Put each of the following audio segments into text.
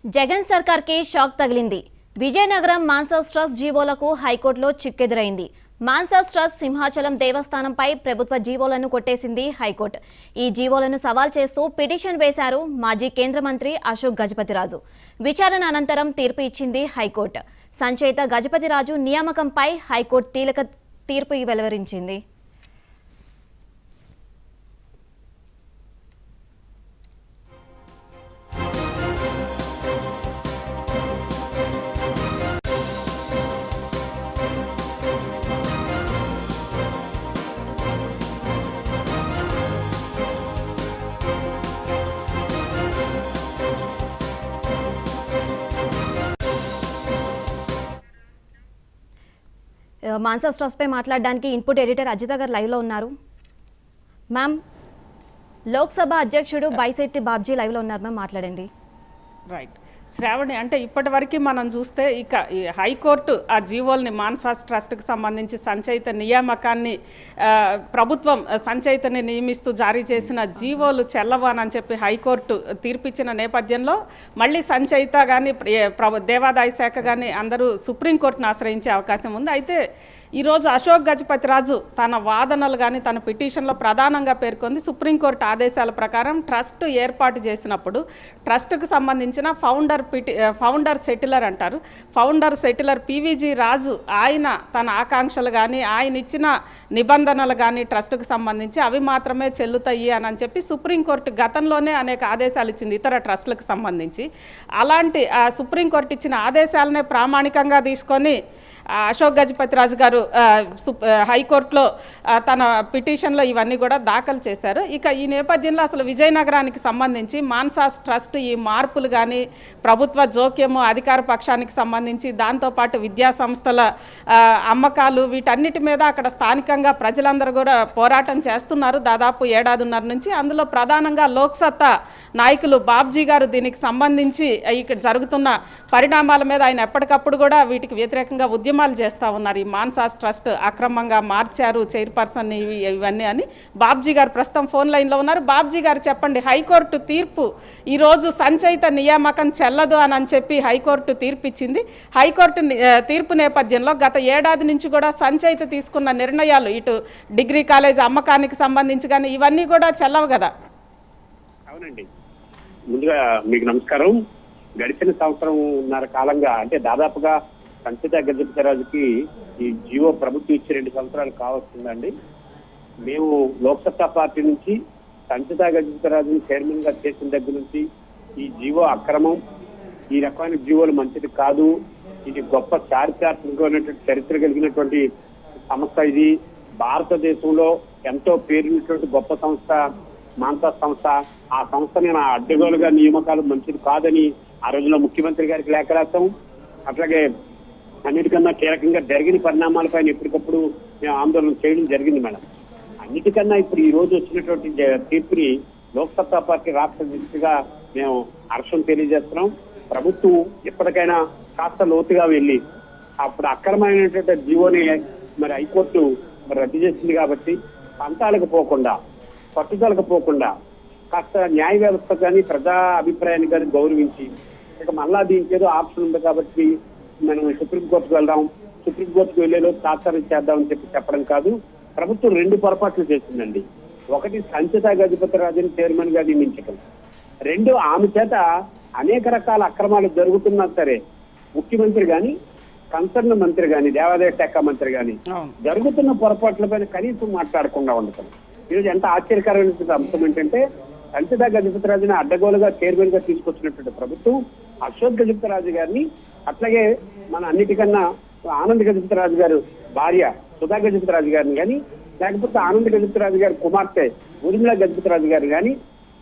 జగన్ సర్కార్కి షాక్ తగిలింది విజయనగరం మాన్సాస్ ట్రస్ట్ జీవోలకు హైకోర్టులో చిక్కెదురైంది మాన్సాస్ ట్రస్ట్ సింహాచలం దేవస్థానంపై ప్రభుత్వ జీవోలను కొట్టేసింది హైకోర్టు ఈ జీవోలను సవాల్ చేస్తూ పిటిషన్ వేశారు మాజీ కేంద్ర మంత్రి అశోక్ గజపతిరాజు విచారణ అనంతరం తీర్పు ఇచ్చింది హైకోర్టు సంచయిత గజపతిరాజు నియామకంపై హైకోర్టు కీలక తీర్పు వెలువరించింది మాన్సాస్ ట్రస్ట్పై మాట్లాడడానికి ఇన్పుట్ ఎడిటర్ అజిత గారు లైవ్లో ఉన్నారు మ్యామ్ లోక్సభ అధ్యక్షుడు బైసెట్టి బాబ్జీ లైవ్లో ఉన్నారు మ్యామ్ మాట్లాడండి రైట్ శ్రావణి అంటే ఇప్పటివరకు మనం చూస్తే ఇక ఈ హైకోర్టు ఆ జీవోల్ని మాన్సాస్ ట్రస్ట్కి సంబంధించి సంచయిత నియామకాన్ని ఆ, ప్రభుత్వం సంచయితని నియమిస్తూ జారీ చేసిన జీవోలు చెల్లవని చెప్పి హైకోర్టు తీర్పిచ్చిన నేపథ్యంలో మళ్ళీ సంచయిత కానీ దేవాదాయ శాఖ కానీ అందరూ సుప్రీంకోర్టును ఆశ్రయించే అవకాశం ఉంది అయితే ఈరోజు అశోక్ గజపతిరాజు తన వాదనలు కానీ తన పిటిషన్లో ప్రధానంగా పేర్కొంది సుప్రీంకోర్టు ఆదేశాల ప్రకారం ట్రస్ట్ ఏర్పాటు చేసినప్పుడు ట్రస్ట్కు సంబంధించిన ఫౌండర్ పిటి ఫౌండర్ సెటిలర్ అంటారు ఫౌండర్ సెటిలర్ పివిజి రాజు ఆయన తన ఆకాంక్షలు కానీ ఆయన ఇచ్చిన నిబంధనలు కానీ ట్రస్ట్కు సంబంధించి అవి మాత్రమే చెల్లుతాయి అని అని చెప్పి సుప్రీంకోర్టు గతంలోనే అనేక ఆదేశాలు ఇచ్చింది ఇతర ట్రస్టులకు సంబంధించి అలాంటి ఆ సుప్రీంకోర్టు ఇచ్చిన ఆదేశాలనే ప్రామాణికంగా తీసుకొని ఆ, అశోక్ గజపతిరాజు గారు ఆ, సుప్- ఆ, హైకోర్టులో ఆ, తన పిటిషన్లో ఇవన్నీ కూడా దాఖలు చేశారు ఇక ఈ నేపథ్యంలో అసలు విజయనగరానికి సంబంధించి మాన్సాస్ ట్రస్ట్ ఈ మార్పులు కానీ ప్రభుత్వ జోక్యము అధికార పక్షానికి సంబంధించి దాంతోపాటు విద్యా సంస్థల ఆ, అమ్మకాలు వీటన్నిటి మీద అక్కడ స్థానికంగా ప్రజలందరూ కూడా పోరాటం చేస్తున్నారు దాదాపు ఏడాదిన్నర నుంచి అందులో ప్రధానంగా లోక్సత్తా నాయకులు బాబ్జీ గారు దీనికి సంబంధించి ఇక్కడ జరుగుతున్న పరిణామాల మీద ఆయన ఎప్పటికప్పుడు కూడా వీటికి వ్యతిరేకంగా ఉద్యమాలు చేస్తూ ఉన్నారు ఈ మాన్సాస్ ట్రస్ట్ అక్రమంగా మార్చారు చైర్పర్సన్ ఇవి ఇవన్నీ అని బాబ్జీ గారు ప్రస్తుతం ఫోన్ లైన్లో ఉన్నారు బాబ్జీ గారు చెప్పండి హైకోర్టు తీర్పు ఈరోజు సంచయిత నియామకం చెల్లదు అని అని చెప్పి హైకోర్టు తీర్పు ఇచ్చింది హైకోర్టు ని- ఆ, తీర్పు నేపథ్యంలో గత ఏడాది నుంచి కూడా సంచయిత తీసుకున్న నిర్ణయాలు ఇటు డిగ్రీ కాలేజ్ అమ్మకానికి సంబంధించి కానీ ఇవన్నీ కూడా చెల్లవు కదా అవునండి ముందుగా మీకు నమస్కారం గడిచిన సంవత్సరంన్నర కాలంగా అంటే దాదాపుగా సంచిత గజపతిరాజుకి ఈ జియో ప్రభుత్వం ఇచ్చి రెండు సంవత్సరాలు కావస్తుందండి మేము లోక్సత్తా పార్టీ నుంచి సంచిత గజపతిరాజుని చైర్మన్ గా చేసిన దగ్గర నుంచి ఈ జీవో అక్రమం ఈ రకమైన జీవోలు మంచిది కాదు ఇది గొప్ప చారిత్రాత్మకమైనటువంటి చరిత్ర కలిగినటువంటి సంస్థ ఇది భారతదేశంలో ఎంతో పేరున్నటువంటి గొప్ప సంస్థ మాంతా సంస్థ ఆ సంస్థని నా అడ్డగోలుగా నియామకాలు మంచిది కాదని ఆ రోజులో ముఖ్యమంత్రి గారికి లేఖ రాస్తాం అట్లాగే అన్నిటికన్నా కీలకంగా జరిగిన పరిణామాలపైన ఎప్పటికప్పుడు మేము ఆందోళన చేయడం జరిగింది మేడం అన్నిటికన్నా ఇప్పుడు ఈ రోజు వచ్చినటువంటి జ- తీర్పుని లోక్సత్తా పార్టీ రాష్ట్ర దిశగా మేము హర్షం తెలియజేస్తున్నాం ప్రభుత్వం ఎప్పటికైనా కాస్త లోతుగా వెళ్ళి అప్పుడు అక్రమమైనటువంటి జీవోని మరి హైకోర్టు మరి రద్దు చేసింది కాబట్టి పంతాలకు పోకుండా పట్టుదలకు పోకుండా కాస్త న్యాయ వ్యవస్థ కానీ ప్రజా అభిప్రాయాన్ని కానీ గౌరవించి ఇక మళ్ళా దీనికి ఏదో ఆప్షన్ ఉంది కాబట్టి మనం సుప్రీంకోర్టుకు వెళ్దాం సుప్రీంకోర్టుకు వెళ్ళేలో తాత్సారం చేద్దామని చెప్పి చెప్పడం కాదు ప్రభుత్వం రెండు పొరపాట్లు చేసిందండి ఒకటి సంచిత గజపతిరాజుని చైర్మన్ గా నియమించడం రెండు ఆమె చేత అనేక రకాల అక్రమాలు జరుగుతున్నా సరే ముఖ్యమంత్రి గాని కన్సర్న్ మంత్రి గాని దేవాదాయ శాఖ మంత్రి గాని అవును జరుగుతున్న పొరపాట్లపైన కనీసం మాట్లాడకుండా ఉండటం ఈరోజు ఎంత ఆశ్చర్యకరమైన అంశం ఏంటంటే సంచిత గజపతిరాజుని అడ్డగోలుగా చైర్మన్ గా తీసుకొచ్చినటువంటి ప్రభుత్వం అశోక్ గజపతిరాజు గారిని అట్లాగే మన అన్నిటికన్నా ఆనంద్ గజపతిరాజు గారు భార్య సుధా గజపతిరాజు గారిని కానీ లేకపోతే ఆనంద్ గజపతిరాజు గారి కుమార్తె ఉర్మిళ గజపతిరాజు గారు కానీ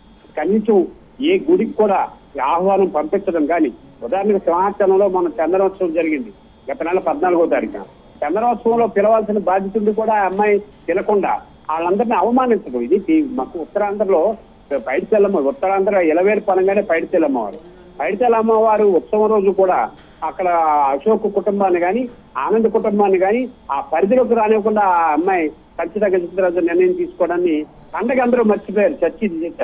కనీసం ఏ గుడికి కూడా ఈ ఆహ్వానం పంపించడం కానీ ఉదాహరణకు సింహాచలంలో మన చందనోత్సవం జరిగింది గత నెల పద్నాలుగో తారీఖున చందనోత్సవంలో పిలవాల్సిన బాధ్యతలు కూడా ఆ అమ్మాయి తినకుండా వాళ్ళందరినీ అవమానించడం ఇది తి- మాకు ఉత్తరాంధ్రలో పైడిచెల్లమ్మ ఉత్తరాంధ్ర ఇలవేలు పనంగానే పైడిచెల్లమ్మవారు పైడిచెల్లమ్మవారు ఉత్సవం రోజు కూడా అక్కడ అశోక్ కుటుంబాన్ని కానీ ఆనంద్ కుటుంబాన్ని కానీ ఆ పరిధిలోకి రానివ్వకుండా ఆ అమ్మాయి ఖచ్చితంగా గజపతిరాజు నిర్ణయం తీసుకోవడాన్ని పండగ అందరూ మర్చిపోయారు చర్చ చేశారు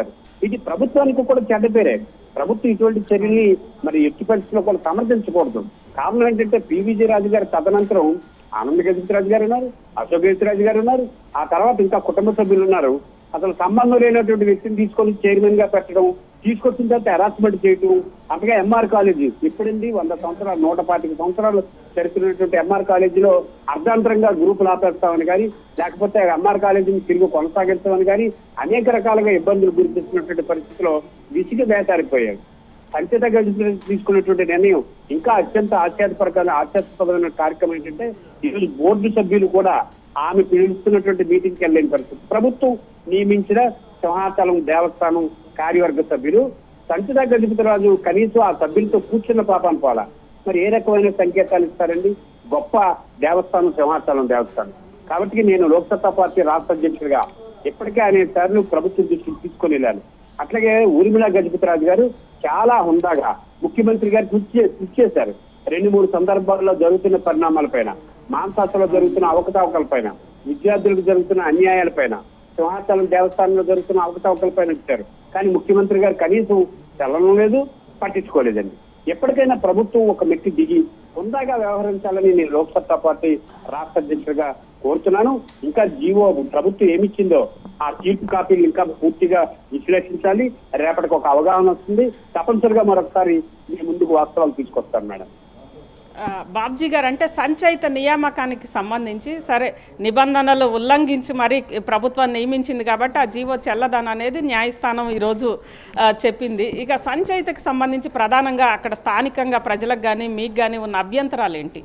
ఇది ప్రభుత్వానికి కూడా చెడ్డ పేరే ప్రభుత్వం ఇటువంటి చర్యల్ని మరి ఎట్టి పరిస్థితుల్లో కూడా సమర్థించకూడదు కారణం ఏంటంటే పివిజి రాజు గారి తదనంతరం ఆనంద గజపతిరాజు గారు ఉన్నారు అశోక్ గజపతిరాజు గారు ఉన్నారు ఆ తర్వాత ఇంకా కుటుంబ సభ్యులు ఉన్నారు అసలు సంబంధం లేనటువంటి వ్యక్తిని తీసుకొని చైర్మన్ గా పెట్టడం తీసుకొచ్చిన తర్వాత హెరాస్మెంట్ చేయటం అంతగా ఎంఆర్ కాలేజీ ఇప్పుడండి వంద సంవత్సరాలు నూట పాతిక సంవత్సరాలు చరిత్రటువంటి ఎంఆర్ కాలేజీలో అర్ధాంతరంగా గ్రూపులు ఆపేస్తామని కానీ లేకపోతే ఎంఆర్ కాలేజీని తిరిగి కొనసాగించమని కానీ అనేక రకాలుగా ఇబ్బందులు గురిపిస్తున్నటువంటి పరిస్థితిలో విసిగి వేటారిపోయారు సంచేత గజపతి తీసుకున్నటువంటి నిర్ణయం ఇంకా అత్యంత ఆశ్చర్యపరమైన ఆశ్చర్యపరమైన కార్యక్రమం ఏంటంటే ఈరోజు బోర్డు సభ్యులు కూడా ఆమె పిలుస్తున్నటువంటి మీటింగ్కి వెళ్ళలేని పరిస్థితి ప్రభుత్వం నియమించిన సింహాచలం దేవస్థానం కార్యవర్గ సభ్యులు సంచిత గజపతిరాజు కనీసం ఆ సభ్యులతో కూర్చున్న పాపాన్ని పోలా మరి ఏ రకమైన సంకేతాలు ఇస్తారండి గొప్ప దేవస్థానం సింహాచలం దేవస్థానం కాబట్టి నేను లోక్సత్తా పార్టీ రాష్ట్ర అధ్యక్షుడిగా ఇప్పటికే అనేక సార్లు ప్రభుత్వం దృష్టికి తీసుకొని వెళ్ళాను అట్లాగే ఊర్మిళ గజపతిరాజు గారు చాలా హుందాగా ముఖ్యమంత్రి గారికి కృషి కృషి చేశారు రెండు మూడు సందర్భాల్లో జరుగుతున్న పరిణామాలపైన మాంసాసలో జరుగుతున్న అవకతవకలపైన విద్యార్థులకు జరుగుతున్న అన్యాయాలపైన సింహాచలం దేవస్థానంలో జరుగుతున్న అవకతవకలపైన ఇచ్చారు కానీ ముఖ్యమంత్రి గారు కనీసం చల్లడం లేదు పట్టించుకోలేదండి ఎప్పటికైనా ప్రభుత్వం ఒక మెట్టి దిగి హుందాగా వ్యవహరించాలని నేను లోక్సత్తా పార్టీ రాష్ట్ర అధ్యక్షుడిగా కోరుతున్నాను ఇంకా జీవో ప్రభుత్వం ఏమిచ్చిందో ఆ తీర్పు కాపీలు ఇంకా పూర్తిగా విశ్లేషించాలి రేపటికి ఒక అవగాహన వస్తుంది తప్పనిసరిగా మరొకసారి మీ ముందుకు వాస్తవాలు తీసుకొస్తాను మేడం ఆ, బాబ్జీ గారు అంటే సంచయిత నియామకానికి సంబంధించి సరే నిబంధనలు ఉల్లంఘించి మరి ప్రభుత్వం నియమించింది కాబట్టి ఆ జీవో చెల్లదన అనేది న్యాయస్థానం ఈరోజు ఆ, చెప్పింది ఇక సంచయితకి సంబంధించి ప్రధానంగా అక్కడ స్థానికంగా ప్రజలకు కానీ మీకు కానీ ఉన్న అభ్యంతరాలు ఏంటి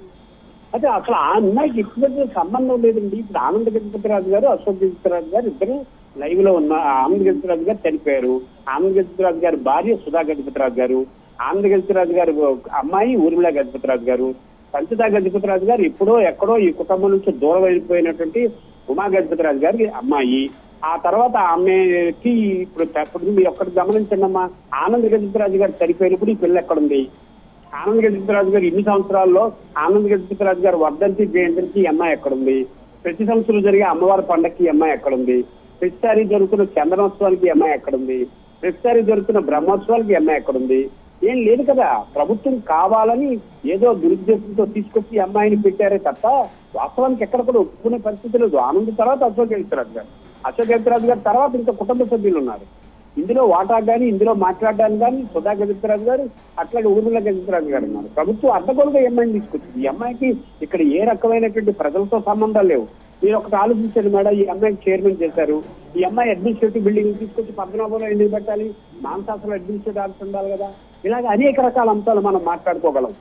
అదే అసలు ఆ అమ్మాయికి ఇటువంటి సంబంధం లేదండి ఇప్పుడు ఆనంద గజపతిరాజు గారు అశోక్ గజపతిరాజు గారు ఇద్దరు లైవ్ లో ఉన్న ఆ ఆనంద గజపతిరాజు గారు చనిపోయారు ఆనంద గజపతిరాజు గారి భార్య సుధా గజపతిరాజు గారు ఆనంద గజపతిరాజు గారి అమ్మాయి ఊర్మిళ గజపతిరాజు గారు పంచదా గజపతిరాజు గారు ఎప్పుడో ఎక్కడో ఈ కుటుంబం నుంచి దూరం అయిపోయినటువంటి ఉమా గజపతిరాజు గారి అమ్మాయి ఆ తర్వాత ఆమెకి ఇప్పుడు ఇప్పుడు మీరు ఒక్కటి గమనించండి అమ్మా ఆనంద గజపతిరాజు గారు చనిపోయినప్పుడు ఈ పిల్ల ఎక్కడుంది ఆనంద్ గజపతిరాజు గారు ఇన్ని సంవత్సరాల్లో ఆనంద్ గజపతిరాజు గారు వర్ధంతి జయంతికి ఈ అమ్మాయి ఎక్కడుంది ప్రతి సంవత్సరం జరిగే అమ్మవారి పండక్కి ఈ అమ్మాయి ఎక్కడుంది ప్రతిసారి జరుగుతున్న చందనోత్సవానికి ఈ అమ్మాయి ఎక్కడుంది ప్రతిసారి జరుగుతున్న బ్రహ్మోత్సవాలకి ఈ అమ్మాయి ఎక్కడుంది ఏం లేదు కదా ప్రభుత్వం కావాలని ఏదో దురుద్దేశంతో తీసుకొచ్చి ఈ అమ్మాయిని పెట్టారే తప్ప వాస్తవానికి ఎక్కడ కూడా ఒప్పుకునే పరిస్థితి లేదు ఆనంద్ తర్వాత అశోక్ గజపతిరాజు గారు అశోక్ గజపతిరాజు గారు తర్వాత ఇంకా కుటుంబ సభ్యులు ఉన్నారు ఇందులో వాటా కానీ ఇందులో మాట్లాడడానికి కానీ సుధా గజపతిరాజు గారు అట్లాగే ఊర్మిళ గజపతిరాజు గారు ఉన్నారు ప్రభుత్వం అడ్డగోలుగా ఈ అమ్మాయిని తీసుకొచ్చింది ఈ అమ్మాయికి ఇక్కడ ఏ రకమైనటువంటి ప్రజలతో సంబంధాలు లేవు మీరు ఒకటి ఆలోచించండి మేడం ఈ అమ్మాయికి చైర్మన్ చేశారు ఈ అమ్మాయి అడ్మినిస్ట్రేటివ్ బిల్డింగ్ తీసుకొచ్చి పద్మనాభంలో ఎందుకు పెట్టాలి మాంసాసలో అడ్మినిస్ట్రేటివ్ ఆఫీస్ ఉండాలి కదా ఇలాగ అనేక రకాల అంశాలు మనం మాట్లాడుకోగలం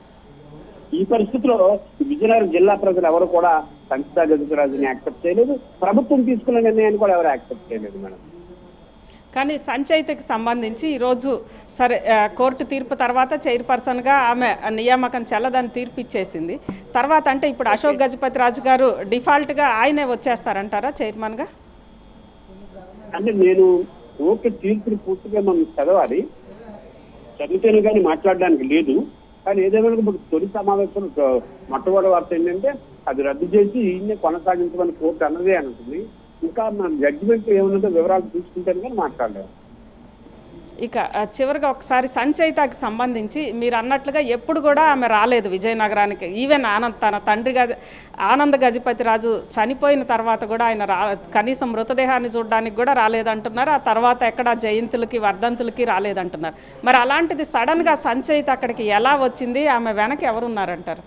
ఈ పరిస్థితిలో విజయనగరం జిల్లా ప్రజలు ఎవరు కూడా సంచితా గజపతిరాజుని యాక్సెప్ట్ చేయలేదు ప్రభుత్వం తీసుకున్న నిర్ణయాన్ని కూడా ఎవరు యాక్సెప్ట్ చేయలేదు మేడం కానీ సంచయితకి సంబంధించి ఈరోజు సరే ఆ, కోర్టు తీర్పు తర్వాత చైర్పర్సన్గా ఆమె నియామకం చెల్లదని తీర్పు ఇచ్చేసింది తర్వాత అంటే ఇప్పుడు అశోక్ గజపతి రాజు గారు డిఫాల్ట్గా ఆయనే వచ్చేస్తారంటారా చైర్మన్గా అంటే నేను ఓకే తీర్పుని పూర్తిగా మనం చదవాలి చదివితేనే కానీ మాట్లాడడానికి లేదు కానీ ఏదేమైనా ఇప్పుడు తొలి సమావేశం ఆ, మొట్టమొదటి వార్త ఏంటంటే అది రద్దు చేసి ఈయన్ని కొనసాగించమని కోర్టు అన్నదే అంటుంది ఇంకా మన జడ్జిమెంట్ ఏమన్నదో వివరాలు తీసుకుంటాను కానీ మాట్లాడలేదు ఇక ఆ, చివరిగా ఒకసారి సంచయితకి సంబంధించి మీరు అన్నట్లుగా ఎప్పుడు కూడా ఆమె రాలేదు విజయనగరానికి ఈవెన్ ఆనంద్ తన తండ్రి గజ ఆనంద గజపతి రాజు చనిపోయిన తర్వాత కూడా ఆయన రా కనీసం మృతదేహాన్ని చూడడానికి కూడా రాలేదంటున్నారు ఆ తర్వాత ఎక్కడ జయంతులకి వర్ధంతులకి రాలేదంటున్నారు మరి అలాంటిది సడన్గా సంచయిత అక్కడికి ఎలా వచ్చింది ఆమె వెనక ఎవరున్నారంటారు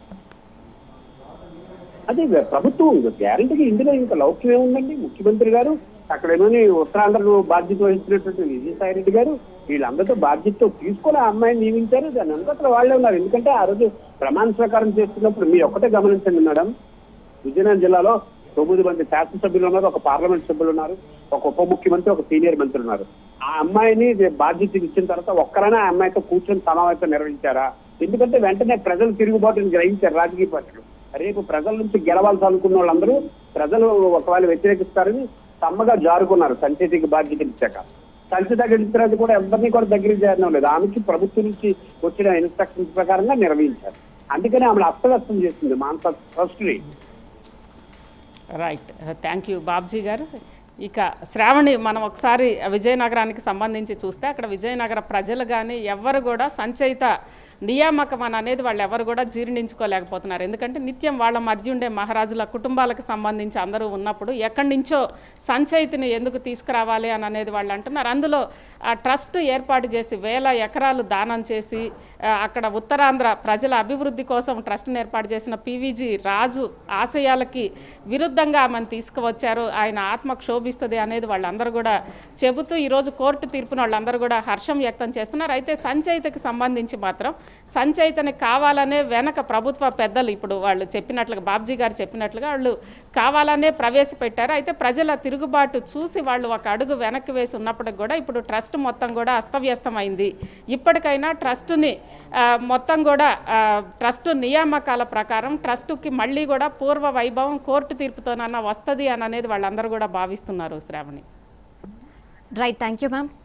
అదే ప్రభుత్వం గ్యారంటీగా ఇందులో ఇంకా లౌక్యం ఏముందండి ముఖ్యమంత్రి గారు అక్కడ ఏమని ఉత్తరాంధ్రలో బాధ్యత వహిస్తున్నటువంటి విజయసాయి రెడ్డి గారు వీళ్ళందరితో బాధ్యతతో తీసుకొని ఆ అమ్మాయిని నియమించారు దాని అంతట్లో వాళ్ళే ఉన్నారు ఎందుకంటే ఆ రోజు ప్రమాణ స్వీకారం చేస్తున్నప్పుడు మీరు ఒక్కటే గమనించండి మేడం విజయనగరం జిల్లాలో తొమ్మిది మంది శాసనసభ్యులు ఉన్నారు ఒక పార్లమెంట్ సభ్యులు ఉన్నారు ఒక ఉప ముఖ్యమంత్రి ఒక సీనియర్ మంత్రి ఉన్నారు ఆ అమ్మాయిని బాధ్యత ఇచ్చిన తర్వాత ఒక్కరైనా ఆ అమ్మాయితో కూర్చొని సమావేశం నిర్వహించారా ఎందుకంటే వెంటనే ప్రజలు తిరుగుబాటుని గ్రహించారు రాజకీయ పార్టీలు రేపు ప్రజల నుంచి గెలవాల్సి అనుకున్న వాళ్ళందరూ ప్రజలు ఒకవేళ వ్యతిరేకిస్తారని సమ్మగా జారుకున్నారు సంచేతికి బాధ్యత ఇచ్చాక సంచిత గడిచిరాజు కూడా ఎవరిని కూడా దగ్గరికి చేరడం లేదు ఆమెకి ప్రభుత్వం నుంచి వచ్చిన ఇన్స్ట్రక్షన్స్ ప్రకారంగా నిర్వహించారు అందుకని ఆమె అస్తవ్యస్తం చేసింది మానస ట్రస్ట్ని రైట్ థ్యాంక్ యూ బాబ్జీ గారు ఇక శ్రావణి మనం ఒకసారి విజయనగరానికి సంబంధించి చూస్తే అక్కడ విజయనగర ప్రజలు కానీ ఎవ్వరు కూడా సంచయిత నియామకం అని అనేది వాళ్ళు ఎవరు కూడా జీర్ణించుకోలేకపోతున్నారు ఎందుకంటే నిత్యం వాళ్ళ మధ్య ఉండే మహారాజుల కుటుంబాలకు సంబంధించి అందరూ ఉన్నప్పుడు ఎక్కడి నుంచో సంచయితని ఎందుకు తీసుకురావాలి అని అనేది వాళ్ళు అంటున్నారు అందులో ఆ ట్రస్ట్ ఏర్పాటు చేసి వేల ఎకరాలు దానం చేసి ఆ, అక్కడ ఉత్తరాంధ్ర ప్రజల అభివృద్ధి కోసం ట్రస్ట్ని ఏర్పాటు చేసిన పివిజి రాజు ఆశయాలకి విరుద్ధంగా ఆమెను తీసుకువచ్చారు ఆయన ఆత్మ క్షోభిస్తుంది అనేది వాళ్ళందరూ కూడా చెబుతూ ఈరోజు కోర్టు తీర్పును వాళ్ళందరూ కూడా హర్షం వ్యక్తం చేస్తున్నారు అయితే సంచయితకి సంబంధించి మాత్రం సంచయితని కావాలనే వెనక ప్రభుత్వ పెద్దలు ఇప్పుడు వాళ్ళు చెప్పినట్లుగా బాబ్జీ గారు చెప్పినట్లుగా వాళ్ళు కావాలనే ప్రవేశపెట్టారు అయితే ప్రజల తిరుగుబాటు చూసి వాళ్ళు ఒక అడుగు వెనక్కి వేసి ఉన్నప్పటికి కూడా ఇప్పుడు ట్రస్ట్ మొత్తం కూడా అస్తవ్యస్తమైంది ఇప్పటికైనా ట్రస్టుని ఆ, మొత్తం కూడా ఆ, ట్రస్ట్ నియామకాల ప్రకారం ట్రస్టుకి మళ్ళీ కూడా పూర్వ వైభవం కోర్టు తీర్పుతోనన్నా వస్తుంది అని అనేది వాళ్ళందరూ కూడా భావిస్తున్నారు Sravani right thank you ma'am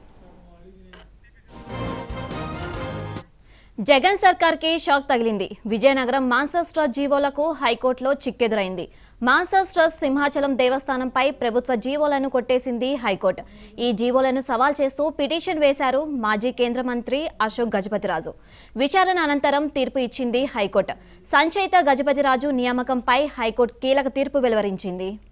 Jagan సర్కార్కి షాక్ తగిలింది విజయనగరం మాన్సస్ ట్రస్ట్ జీవోలకు హైకోర్టులో చిక్కెదురైంది మాన్సస్ ట్రస్ట్ సింహాచలం దేవస్థానంపై ప్రభుత్వ జీవోలను కొట్టేసింది హైకోర్టు ఈ జీవోలను సవాల్ చేస్తూ పిటిషన్ వేశారు మాజీ కేంద్ర మంత్రి అశోక్ గజపతిరాజు విచారణ అనంతరం తీర్పు ఇచ్చింది హైకోర్టు సంచయిత గజపతిరాజు నియామకంపై హైకోర్టు కీలక తీర్పు వెలువరించింది